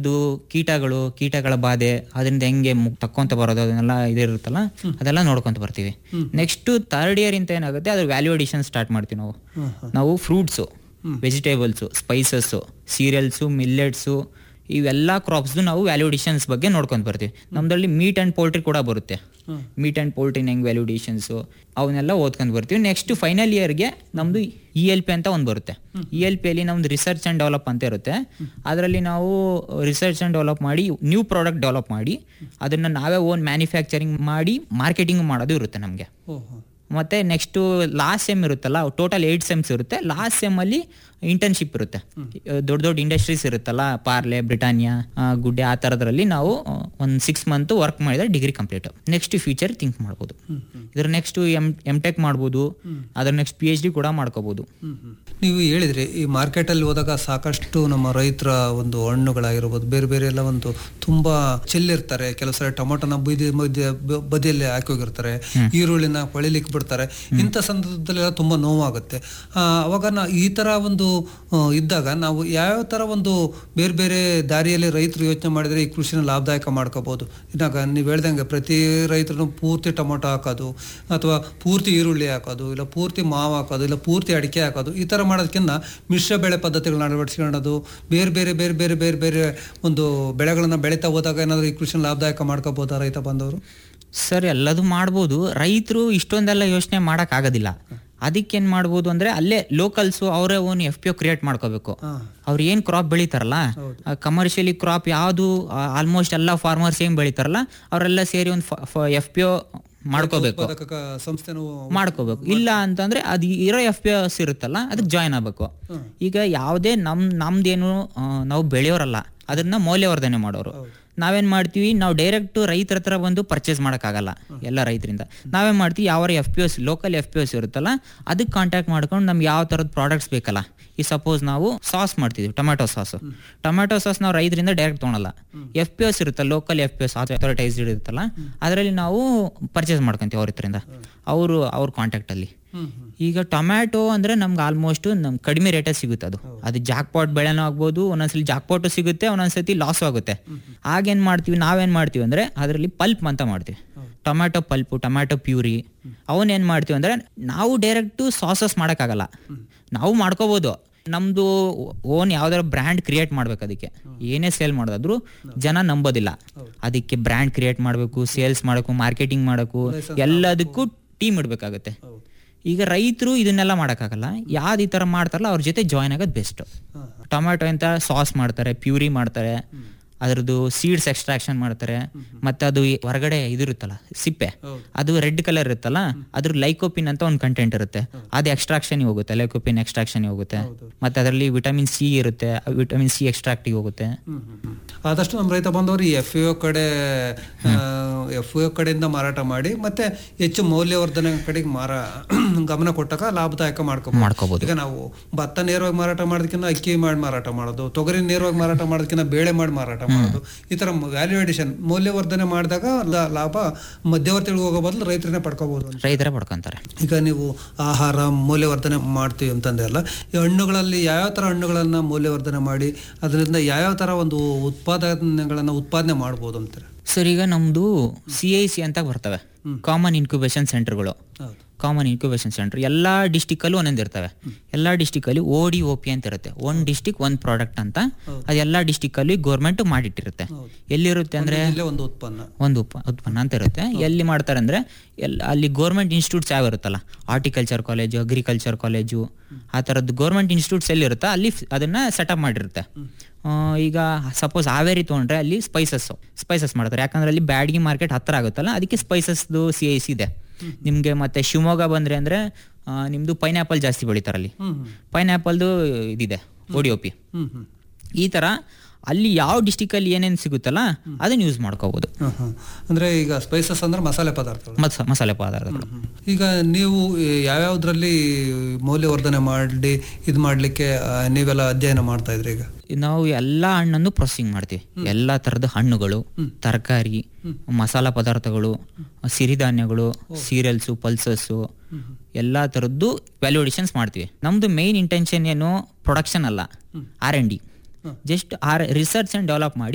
ಅದು ಕೀಟಗಳು ಕೀಟಗಳ ಬಾಧೆ ಅದರಿಂದ ಹೆಂಗೆ ಮು- ತಕ್ಕೊಂತ ಬರೋದು ಅದನ್ನೆಲ್ಲ ಇದಿರುತ್ತಲ್ಲ ಅದೆಲ್ಲ ನೋಡ್ಕೊಂತ ಬರ್ತೀವಿ ನೆಕ್ಸ್ಟ್ ಥರ್ಡ್ ಇಯರ್ ಇಂತ ಏನಾಗುತ್ತೆ ಅದ್ರ ವ್ಯಾಲ್ಯೂ ಅಡಿಷನ್ ಸ್ಟಾರ್ಟ್ ಮಾಡ್ತೀವಿ ನಾವು ನಾವು fruits vegetables spices cereals millets ಇವೆಲ್ಲ ಕ್ರಾಪ್ಸ್ದು ನಾವು ವ್ಯಾಲ್ಯೂಡೇಷನ್ಸ್ ಬಗ್ಗೆ ನೋಡ್ಕೊಂತ ಬರ್ತೀವಿ ನಮ್ದ್ರಲ್ಲಿ ಮೀಟ್ ಆ್ಯಂಡ್ ಪೋಲ್ಟ್ರಿ ಕೂಡ ಬರುತ್ತೆ ಮೀಟ್ ಆ್ಯಂಡ್ ಪೋಲ್ಟ್ರಿನ ಹೆಂಗೆ ವ್ಯಾಲ್ಯೂಡೇಷನ್ಸು ಅವನ್ನೆಲ್ಲ ಓದ್ಕೊಂಡು ಬರ್ತೀವಿ ನೆಕ್ಸ್ಟ್ ಫೈನಲ್ ಇಯರ್ಗೆ ನಮ್ಮದು ಇ ಎಲ್ ಪಿ ಅಂತ ಒಂದು ಬರುತ್ತೆ ಇ ಎಲ್ ಪಿಯಲ್ಲಿ ನಮ್ದು ರಿಸರ್ಚ್ ಆ್ಯಂಡ್ ಡೆವಲಪ್ ಅಂತ ಇರುತ್ತೆ ಅದರಲ್ಲಿ ನಾವು ರಿಸರ್ಚ್ ಆ್ಯಂಡ್ ಡೆವಲಪ್ ಮಾಡಿ ನ್ಯೂ ಪ್ರಾಡಕ್ಟ್ ಡೆವಲಪ್ ಮಾಡಿ ಅದನ್ನು ನಾವೇ ಓನ್ ಮ್ಯಾನುಫ್ಯಾಕ್ಚರಿಂಗ್ ಮಾಡಿ ಮಾರ್ಕೆಟಿಂಗ್ ಮಾಡೋದು ಇರುತ್ತೆ ನಮಗೆ ಓಹೋ ಮತ್ತೆ ನೆಕ್ಸ್ಟು ಲಾಸ್ಟ್ ಸೆಮ್ ಇರುತ್ತಲ್ಲ ಟೋಟಲ್ ಏಯ್ಟ್ ಸೆಮ್ಸ್ ಇರುತ್ತೆ ಲಾಸ್ಟ್ ಸೆಮ್ಮಲ್ಲಿ ಇಂಟರ್ನ್ಶಿಪ್ ಇರುತ್ತೆ ದೊಡ್ಡ ದೊಡ್ಡ ಇಂಡಸ್ಟ್ರೀಸ್ ಇರುತ್ತಲ್ಲ ಪಾರ್ಲೆ ಬ್ರಿಟಾನಿಯಾ ಆ, ಗುಡ್ಡೆ ಆ ಥರದ್ರಲ್ಲಿ ನಾವು ಒಂದು ಸಿಕ್ಸ್ ಮಂತ್ ವರ್ಕ್ ಮಾಡಿದ್ರೆ degree complete next future think ಮಾಡ್ಬೋದು ಇದ್ರ ನೆಕ್ಸ್ಟ್ ಎಮ್ ಎಮ್ ಟೆಕ್ ಮಾಡ್ಬೋದು ಅದ್ರ ನೆಕ್ಸ್ಟ್ ಪಿ ಎಚ್ ಡಿ ಕೂಡ ಮಾಡ್ಕೋಬೋದು ಹ್ಮ್ ಹ್ಮ್. ನೀವು ಹೇಳಿದ್ರಿ ಈ ಮಾರ್ಕೆಟಲ್ಲಿ ಹೋದಾಗ ಸಾಕಷ್ಟು ನಮ್ಮ ರೈತರ ಒಂದು ಹಣ್ಣುಗಳಾಗಿರ್ಬೋದು ಬೇರೆ ಬೇರೆ ಎಲ್ಲ ಒಂದು ತುಂಬಾ ಚೆಲ್ಲಿರ್ತಾರೆ ಕೆಲವು ಸಲ ಟೊಮೊಟೊನ ಬೀದಿ ಮಧ್ಯ ಬ- ಬದಿಯಲ್ಲಿ ಹಾಕಿ ಹೋಗಿರ್ತಾರೆ ಈರುಳ್ಳಿನ ಕೊಳಿಲಿಕ್ಕೆ ಬಿಡ್ತಾರೆ ಇಂಥ ಸಂದರ್ಭದಲ್ಲೆಲ್ಲ ತುಂಬಾ ನೋವಾಗುತ್ತೆ ಆ, ಅವಾಗ ನಾ ಈ ತರ ಒಂದು ಆ, ಇದ್ದಾಗ ನಾವು ಯಾವ ತರ ಒಂದು ಬೇರೆ ಬೇರೆ ದಾರಿಯಲ್ಲಿ ರೈತರು ಯೋಚನೆ ಮಾಡಿದ್ರೆ ಈ ಕೃಷಿನ ಲಾಭದಾಯಕ ಮಾಡ್ಕೋಬಹುದು ಇದಾಗ ನೀವು ಹೇಳ್ದಂಗೆ ಪ್ರತಿ ರೈತರು ಪೂರ್ತಿ ಟೊಮೊಟೊ ಹಾಕೋದು ಅಥವಾ ಪೂರ್ತಿ ಈರುಳ್ಳಿ ಹಾಕೋದು ಇಲ್ಲ ಪೂರ್ತಿ ಮಾವು ಹಾಕೋದು ಇಲ್ಲ ಪೂರ್ತಿ ಅಡಿಕೆ ಹಾಕೋದು ಈ ಥರ ಮಾಡೋದಕ್ಕಿಂತ ಮಿಶ್ರ ಬೆಳೆ ಪದ್ಧತಿಗಳನ್ನ ಅಳವಡಿಸ್ಕೊಳ್ಳೋದು ಬೇರೆ ಬೇರೆ ಬೇರೆ ಬೇರೆ ಬೇರೆ ಬೇರೆ ಒಂದು ಬೆಳೆಗಳನ್ನ ಬೆಳೀತಾ ಹೋದಾಗ ಏನಾದರೂ ಈ ಕೃಷಿನ ಲಾಭದಾಯಕ ಮಾಡ್ಕೋಬೋದಾ ರೈತ ಬಂದವರು ಸರ್ ಎಲ್ಲದು ಮಾಡ್ಬೋದು ರೈತರು ಇಷ್ಟೊಂದೆಲ್ಲ ಯೋಚನೆ ಆಗೋದಿಲ್ಲ ಅದಕ್ಕೇನು ಮಾಡ್ಬೋದು ಅಂದರೆ ಅಲ್ಲೇ ಲೋಕಲ್ಸು ಅವರೇ own F P O create ಮಾಡ್ಕೋಬೇಕು ಅವ್ರು ಏನು ಕ್ರಾಪ್ ಬೆಳಿತಾರಲ್ಲ ಕಮರ್ಷಿಯಲಿ ಕ್ರಾಪ್ ಯಾವುದು ಆಲ್ಮೋಸ್ಟ್ ಎಲ್ಲ ಫಾರ್ಮರ್ಸ್ ಏನು ಬೆಳಿತಾರಲ್ಲ ಅವರೆಲ್ಲ ಸೇರಿ ಒಂದು ಎಫ್ ಪಿ ಒ ಮಾಡ್ಕೋಬೇಕು ಉತ್ಪಾದಕ ಸಂಸ್ಥೆನೂ ಮಾಡ್ಕೋಬೇಕು ಇಲ್ಲ ಅಂತಂದ್ರೆ ಅದು ಇರೋ ಎಫ್ ಪಿ ಎಸ್ ಇರುತ್ತಲ್ಲ ಅದಕ್ಕೆ ಜಾಯ್ನ್ ಆಗಬೇಕು ಈಗ ಯಾವುದೇ ನಮ್ ನಮ್ದೇನು ಆ, ನಾವು ಬೆಳೆಯೋರಲ್ಲ ಅದನ್ನ ಮೌಲ್ಯವರ್ಧನೆ ಮಾಡೋರು ನಾವೇನ್ ಮಾಡ್ತೀವಿ ನಾವು ಡೈರೆಕ್ಟ್ ರೈತರ ಹತ್ರ ಬಂದು ಪರ್ಚೇಸ್ ಮಾಡೋಕ್ಕಾಗಲ್ಲ ಎಲ್ಲ ರೈತರಿಂದ ನಾವೇನ್ ಮಾಡ್ತೀವಿ ಯಾವ F P S local F P S ಇರುತ್ತಲ್ಲ ಅದಕ್ಕೆ ಕಾಂಟ್ಯಾಕ್ಟ್ ಮಾಡ್ಕೊಂಡು ನಮ್ಗೆ ಯಾವ ಥರದ ಪ್ರಾಡಕ್ಟ್ಸ್ ಬೇಕಲ್ಲ ಈ ಸಪೋಸ್ ನಾವು ಸಾಸ್ ಮಾಡ್ತಿದ್ವಿ ಟೊಮ್ಯಾಟೊ ಸಾಸ್ ಟೊಮ್ಯಾಟೊ ಸಾಸ್ ನಾವು ರೈತರಿಂದ ಡೈರೆಕ್ಟ್ ತೊಗೊಳಲ್ಲ ಎಫ್ ಪಿ ಎಸ್ ಇರುತ್ತಲ್ಲ local F P S authorized ಇರುತ್ತಲ್ಲ ಅದರಲ್ಲಿ ನಾವು ಪರ್ಚೇಸ್ ಮಾಡ್ಕೊಂತೀವಿ ಅವ್ರ ಹತ್ರದಿಂದ ಅವರು ಅವ್ರ ಕಾಂಟ್ಯಾಕ್ಟಲ್ಲಿ ಈಗ ಟೊಮ್ಯಾಟೊ ಅಂದ್ರೆ ನಮ್ಗೆ ಆಲ್ಮೋಸ್ಟ್ ನಮ್ ಕಡಿಮೆ ರೇಟಲ್ಲಿ ಸಿಗುತ್ತೆ ಅದು ಅದು ಜಾಕ್ಪಾಟ್ ಬೆಳೆನೂ ಆಗ್ಬೋದು ಒಂದೊಂದ್ಸಲಿ ಜಾಕ್ಪಾಟು ಸಿಗುತ್ತೆ ಒಂದೊಂದ್ಸತಿ ಲಾಸ್ ಆಗುತ್ತೆ ಆಗೇನ್ ಮಾಡ್ತೀವಿ ನಾವೇನ್ ಮಾಡ್ತೀವಿ ಅಂದ್ರೆ ಅದರಲ್ಲಿ ಪಲ್ಪ್ ಅಂತ ಮಾಡ್ತೀವಿ ಟೊಮ್ಯಾಟೊ ಪಲ್ಪು ಟೊಮ್ಯಾಟೊ ಪ್ಯೂರಿ ಅವನ್ನೇನ್ ಮಾಡ್ತೀವಿ ಅಂದ್ರೆ ನಾವು ಡೈರೆಕ್ಟ್ ಸಾಸಸ್ ಮಾಡೋಕ್ಕಾಗಲ್ಲ ನಾವು ಮಾಡ್ಕೋಬಹುದು ನಮ್ದು ಓನ್ ಯಾವ್ದಾರ ಬ್ರ್ಯಾಂಡ್ ಕ್ರಿಯೇಟ್ ಮಾಡ್ಬೇಕು ಅದಕ್ಕೆ ಏನೇ ಸೇಲ್ ಮಾಡೋದಾದ್ರು ಜನ ನಂಬೋದಿಲ್ಲ ಅದಕ್ಕೆ ಬ್ರ್ಯಾಂಡ್ ಕ್ರಿಯೇಟ್ ಮಾಡಬೇಕು ಸೇಲ್ಸ್ ಮಾಡಬೇಕು ಮಾರ್ಕೆಟಿಂಗ್ ಮಾಡಬೇಕು ಎಲ್ಲದಕ್ಕೂ ಟೀಮ್ ಇಡಬೇಕಾಗುತ್ತೆ ಈಗ ರೈತರು ಇದನ್ನೆಲ್ಲ ಮಾಡೋಕ್ಕಾಗಲ್ಲ ಯಾವ್ದು ಈ ಥರ ಮಾಡ್ತಾರಲ್ಲ ಅವ್ರ ಜೊತೆ ಜಾಯ್ನ್ ಆಗೋದು ಬೆಸ್ಟ್ ಟೊಮ್ಯಾಟೊ ಅಂತ ಸಾಸ್ ಮಾಡ್ತಾರೆ ಪ್ಯೂರಿ ಮಾಡ್ತಾರೆ ಅದರದ್ದು ಸೀಡ್ಸ್ ಎಕ್ಸ್ಟ್ರಾಕ್ಷನ್ ಮಾಡ್ತಾರೆ ಮತ್ತೆ ಅದು ಈ ಹೊರಗಡೆ ಇದಿರುತ್ತಲ್ಲ ಸಿಪ್ಪೆ ಅದು ರೆಡ್ ಕಲರ್ ಇರುತ್ತಲ್ಲ ಅದ್ರ ಲೈಕೋಪಿನ್ ಅಂತ ಒಂದು ಕಂಟೆಂಟ್ ಇರುತ್ತೆ ಅದು ಎಕ್ಸ್ಟ್ರಾಕ್ಷನ್ ಹೋಗುತ್ತೆ ಲೈಕೋಪಿನ್ ಎಕ್ಸ್ಟ್ರಾಕ್ಷನ್ ಹೋಗುತ್ತೆ ಮತ್ತೆ ಅದರಲ್ಲಿ ವಿಟಮಿನ್ ಸಿ ಇರುತ್ತೆ ವಿಟಮಿನ್ ಸಿ ಎಕ್ಸ್ಟ್ರಾಕ್ಟಿವ್ ಹೋಗುತ್ತೆ ಆದಷ್ಟು ನಮ್ಮ ರೈತ ಬಂದವರು ಈ ಎಫ್ ಒ ಕಡೆ ಎಫ್ ಒ ಕಡೆಯಿಂದ ಮಾರಾಟ ಮಾಡಿ ಮತ್ತೆ ಹೆಚ್ಚು ಮೌಲ್ಯವರ್ಧನೆ ಕಡೆಗೆ ಮಾರ ಗಮನ ಕೊಟ್ಟಾಗ ಲಾಭದಾಯಕ ಮಾಡ್ಕೋಬಹುದು ಮಾಡ್ಕೋಬಹುದು ಈಗ ನಾವು ಭತ್ತ ನೇರವಾಗಿ ಮಾರಾಟ ಮಾಡೋದಕ್ಕಿಂತ ಅಕ್ಕಿ ಮಾಡಿ ಮಾರಾಟ ಮಾಡೋದು ತೊಗರಿ ನೇರವಾಗಿ ಮಾರಾಟ ಮಾಡೋದಕ್ಕಿಂತ ಬೇಳೆ ಮಾಡಿ ಮಾರಾಟ ಮಾಡೋದು ಈ ತರ ವ್ಯಾಲ್ಯೂ ಅಡಿಷನ್ ಮೌಲ್ಯವರ್ಧನೆ ಮಾಡಿದಾಗ ಲಾ- ಲಾಭ ಮಧ್ಯವರ್ತಿಗಳಿಗೆ ಹೋಗೋ ಬದಲು ರೈತರನ್ನೇ ಪಡ್ಕೋಬಹುದು ರೈತರೇ ಪಡ್ಕೊಂತಾರೆ ಈಗ ನೀವು ಆಹಾರ ಮೌಲ್ಯವರ್ಧನೆ ಮಾಡ್ತೀವಿ ಅಂತಂದೆ ಅಲ್ಲ ಈ ಹಣ್ಣುಗಳಲ್ಲಿ ಯಾವ್ಯಾವ ಥರ ಹಣ್ಣುಗಳನ್ನು ಮೌಲ್ಯವರ್ಧನೆ ಮಾಡಿ ಅದರಿಂದ ಯಾವ್ಯಾವ ಥರ ಒಂದು ಉತ್ಪಾದನೆಗಳನ್ನು ಉತ್ಪಾದನೆ ಮಾಡ್ಬೋದು ಅಂತಾರೆ ಸರ್ ಈಗ ನಮ್ದು ಸಿ ಐ ಸಿ ಅಂತ ಬರ್ತವೆ ಕಾಮನ್ ಇನ್ಕ್ಯುಬೇಷನ್ ಸೆಂಟರ್ಗಳು ಹೌದು ಕಾಮನ್ ಇನ್ಕ್ಯುಬೇಷನ್ ಸೆಂಟರ್ ಎಲ್ಲ ಡಿಸ್ಟಿಕಲ್ಲೂ ಒಂದೊಂದು ಇರ್ತವೆ ಎಲ್ಲ ಡಿಸ್ಟಿಕಲ್ಲಿ ಓ ಡಿ ಒ ಪಿ ಅಂತ ಇರುತ್ತೆ ಒಂದ್ ಡಿಸ್ಟಿಕ್ ಒಂದ್ ಪ್ರಾಡಕ್ಟ್ ಅಂತ ಅದು ಎಲ್ಲ ಡಿಸ್ಟಿಕಲ್ಲಿ ಗೌರ್ಮೆಂಟ್ ಮಾಡಿಟ್ಟಿರುತ್ತೆ ಎಲ್ಲಿರುತ್ತೆ ಅಂದ್ರೆ ಇಲ್ಲೇ ಒಂದು ಉತ್ಪನ್ನ ಒಂದು ಉಪ ಉತ್ಪನ್ನ ಅಂತ ಇರುತ್ತೆ ಎಲ್ಲಿ ಮಾಡ್ತಾರೆ ಅಂದ್ರೆ ಎಲ್ ಅಲ್ಲಿ ಗೌರ್ಮೆಂಟ್ ಇನ್ಸ್ಟಿಟ್ಯೂಟ್ಸ್ ಯಾವ ಇರುತ್ತಲ್ಲ ಹಾರ್ಟಿಕಲ್ಚರ್ ಕಾಲೇಜು ಅಗ್ರಿಕಲ್ಚರ್ ಕಾಲೇಜು ಆ ಥರದ್ದು ಗೌರ್ಮೆಂಟ್ ಇನ್ಸ್ಟಿಟ್ಯೂಟ್ಸ್ ಎಲ್ಲಿರುತ್ತೋ ಅಲ್ಲಿ ಫ್- ಅದನ್ನ ಸೆಟಪ್ ಮಾಡಿರುತ್ತೆ ಆ, ಈಗ ಸಪೋಸ್ ಹಾವೇರಿ ತೊಗೊಂಡ್ರೆ ಅಲ್ಲಿ ಸ್ಪೈಸಸ್ ಸ್ಪೈಸಸ್ ಮಾಡ್ತಾರೆ ಯಾಕಂದ್ರೆ ಅಲ್ಲಿ ಬ್ಯಾಡ್ಗಿ ಮಾರ್ಕೆಟ್ ಹತ್ರ ಆಗುತ್ತಲ್ಲ ಅದಕ್ಕೆ ಸ್ಪೈಸಸ್ದು ಸಿ ಐ ಸಿ ಇದೆ ನಿಮಗೆ ಮತ್ತೆ ಶಿವಮೊಗ್ಗ ಬಂದ್ರೆ ಅಂದ್ರೆ ಆ, ನಿಮ್ದು ಪೈನಾಪಲ್ ಜಾಸ್ತಿ ಬೆಳಿತಾರೆ ಅಲ್ಲಿ ಪೈನಾಪಲ್ದು ಇದಿದೆ ಓಡಿ ಒ ಪಿ ಹ್ಮ್ ಹ್ಮ್ ಈ ತರ ಅಲ್ಲಿ ಯಾವ ಡಿಸ್ಟಿಕಲ್ಲಿ ಏನೇನು ಸಿಗುತ್ತಲ್ಲ ಅದನ್ನ ಯೂಸ್ ಮಾಡ್ಕೋಬಹುದು ಹ್ಮ್ ಹ್ಮ್. ಅಂದ್ರೆ ಈಗ ಸ್ಪೈಸಸ್ ಅಂದ್ರೆ ಮಸಾಲೆ ಪದಾರ್ಥಗಳು ಮಸ ಮಸಾಲೆ ಪದಾರ್ಥಗಳು ಈಗ ನೀವು ಯಾವ್ಯಾವ್ದ್ರಲ್ಲಿ ಮೌಲ್ಯವರ್ಧನೆ ಮಾಡಿ ಇದು ಮಾಡ್ಲಿಕ್ಕೆ ಆ, ನೀವೆಲ್ಲ ಅಧ್ಯಯನ ಮಾಡ್ತಾ ಇದ್ರಿ ಈಗ ನಾವು ಎಲ್ಲಾ ಹಣ್ಣನ್ನು ಪ್ರೊಸೆಸಿಂಗ್ ಮಾಡ್ತೀವಿ ಎಲ್ಲಾ ತರದ ಹಣ್ಣುಗಳು ತರಕಾರಿ ಮಸಾಲ ಪದಾರ್ಥಗಳು ಸಿರಿಧಾನ್ಯಗಳು ಸೀರಿಯಲ್ಸು ಪಲ್ಸಸ್ಸು ಎಲ್ಲಾ ತರದ್ದು ವ್ಯಾಲ್ಯೂಡೇಷನ್ಸ್ ಮಾಡ್ತೀವಿ ನಮ್ದು ಮೇನ್ ಇಂಟೆನ್ಷನ್ ಏನು ಪ್ರೊಡಕ್ಷನ್ ಅಲ್ಲ R N D just R research and develop ಮಾಡಿ